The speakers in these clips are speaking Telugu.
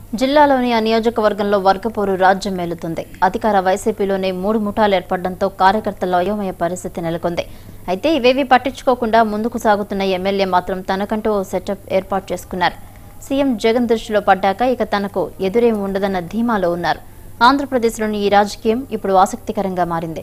జిల్లాలోని ఆ నియోజకవర్గంలో వర్గపోరు రాజ్యం మేలుతుంది అధికార వైసీపీలోనే మూడు ముఠాలు ఏర్పడడంతో కార్యకర్తల్లో అయోమయ పరిస్థితి నెలకొంది అయితే ఇవేవి పట్టించుకోకుండా ముందుకు సాగుతున్న ఎమ్మెల్యే మాత్రం తనకంటూ ఓ సెటప్ ఏర్పాటు చేసుకున్నారు సీఎం జగన్ దృష్టిలో పడ్డాక ఇక తనకు ఎదురేం ఉండదన్న ధీమాలో ఉన్నారు ఆంధ్రప్రదేశ్లోని ఈ రాజకీయం ఇప్పుడు ఆసక్తికరంగా మారింది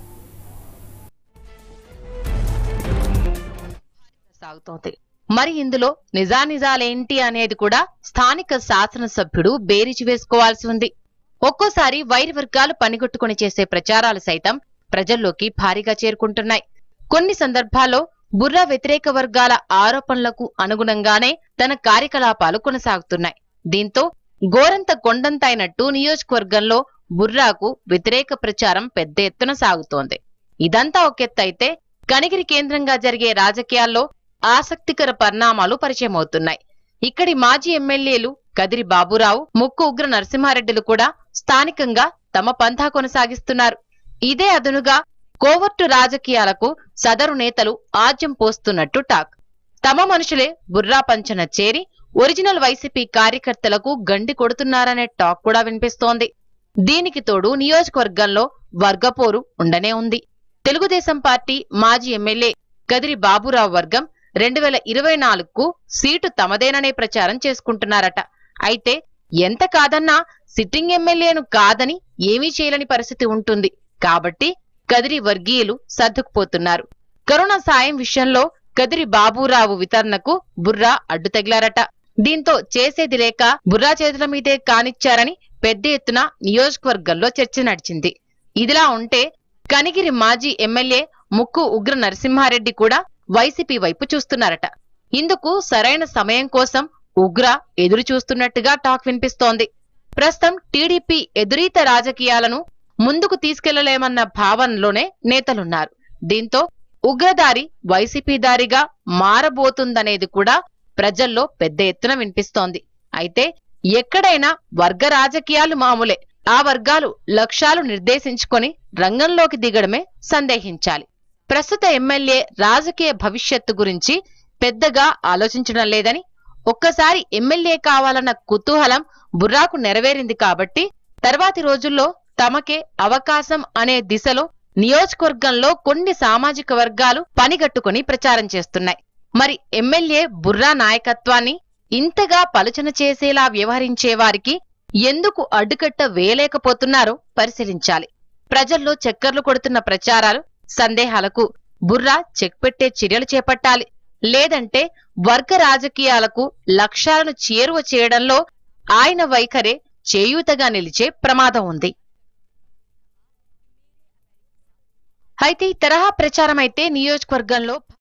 సాగుతోంది మరి ఇందులో నిజానిజాలేంటి అనేది కూడా స్థానిక శాసనసభ్యుడు బేరీజు వేసుకోవాల్సి ఉంది ఒక్కోసారి వైరి వర్గాలు పనిగొట్టుకుని చేసే ప్రచారాలు సైతం ప్రజల్లోకి భారీగా చేరుకుంటున్నాయి కొన్ని సందర్భాల్లో బుర్రా వ్యతిరేక వర్గాల ఆరోపణలకు అనుగుణంగానే తన కార్యకలాపాలు కొనసాగుతున్నాయి దీంతో గోరంత కొండంత అయినట్టు నియోజకవర్గంలో బుర్రాకు వ్యతిరేక ప్రచారం పెద్ద ఎత్తున సాగుతోంది ఇదంతా ఒకెత్తైతే కనిగిరి కేంద్రంగా జరిగే రాజకీయాల్లో ఆసక్తికర పరిణామాలు పరిచయమవుతున్నాయి ఇక్కడి మాజీ ఎమ్మెల్యేలు కదిరి బాబురావు ముక్కు ఉగ్ర నరసింహారెడ్డిలు కూడా స్థానికంగా తమ పంథా కొనసాగిస్తున్నారు ఇదే అదునుగా కోవర్టు రాజకీయాలకు సదరు నేతలు ఆజ్యం పోస్తున్నట్టు టాక్ తమ మనుషులే బుర్రా పంచన చేరి ఒరిజినల్ వైసీపీ కార్యకర్తలకు గండి కొడుతున్నారనే టాక్ కూడా వినిపిస్తోంది దీనికి తోడు నియోజకవర్గంలో వర్గపోరు ఉండనే ఉంది తెలుగుదేశం పార్టీ మాజీ ఎమ్మెల్యే గదిరి బాబురావు వర్గం రెండు వేల ఇరవై నాలుగుకు సీటు తమదేననే ప్రచారం చేసుకుంటున్నారట అయితే ఎంత కాదన్నా సిట్టింగ్ ఎమ్మెల్యేను కాదని ఏమీ చేయలేని పరిస్థితి ఉంటుంది కాబట్టి కదిరి వర్గీయులు సర్దుకుపోతున్నారు కరోనా సాయం విషయంలో కదిరి బాబురావు వితరణకు బుర్రా అడ్డు తగిలారట దీంతో చేసేది లేక బుర్రా చేతుల మీదే కానిచ్చారని పెద్ద ఎత్తున నియోజకవర్గంలో చర్చ నడిచింది ఇదిలా ఉంటే కనిగిరి మాజీ ఎమ్మెల్యే ముక్కు ఉగ్ర నరసింహారెడ్డి కూడా వైసీపీ వైపు చూస్తున్నారట ఇందుకు సరైన సమయం కోసం ఉగ్ర ఎదురు చూస్తున్నట్టుగా టాక్ వినిపిస్తోంది ప్రస్తుతం టీడీపీ ఎదురీత రాజకీయాలను ముందుకు తీసుకెళ్లలేమన్న భావనలోనే నేతలున్నారు దీంతో ఉగ్రదారి వైసీపీ దారిగా మారబోతుందనేది కూడా ప్రజల్లో పెద్ద ఎత్తున వినిపిస్తోంది అయితే ఎక్కడైనా వర్గ రాజకీయాలు మామూలే ఆ వర్గాలు లక్ష్యాలు నిర్దేశించుకొని రంగంలోకి దిగడమే సందేహించాలి ప్రస్తుత ఎమ్మెల్యే రాజకీయ భవిష్యత్తు గురించి పెద్దగా ఆలోచించడం లేదని ఒక్కసారి ఎమ్మెల్యే కావాలన్న కుతూహలం బుర్రాకు నెరవేరింది కాబట్టి తర్వాతి రోజుల్లో తమకే అవకాశం అనే దిశలో నియోజకవర్గంలో కొన్ని సామాజిక వర్గాలు పనిగట్టుకుని ప్రచారం చేస్తున్నాయి మరి ఎమ్మెల్యే బుర్రా నాయకత్వాన్ని ఇంతగా పలుచన చేసేలా వ్యవహరించే వారికి ఎందుకు అడ్డుకట్ట వేయలేకపోతున్నారో పరిశీలించాలి ప్రజల్లో చక్కర్లు కొడుతున్న ప్రచారాలు సందేహాలకు బుర్రా చెక్ పెట్టే చర్యలు చేపట్టాలి లేదంటే వర్గ రాజకీయాలకు లక్ష్యాలను చేరువ చేయడంలో ఆయన వైఖరే చేయూతగా నిలిచే ప్రమాదం ఉంది అయితే ఈ తరహా ప్రచారం అయితే నియోజకవర్గంలో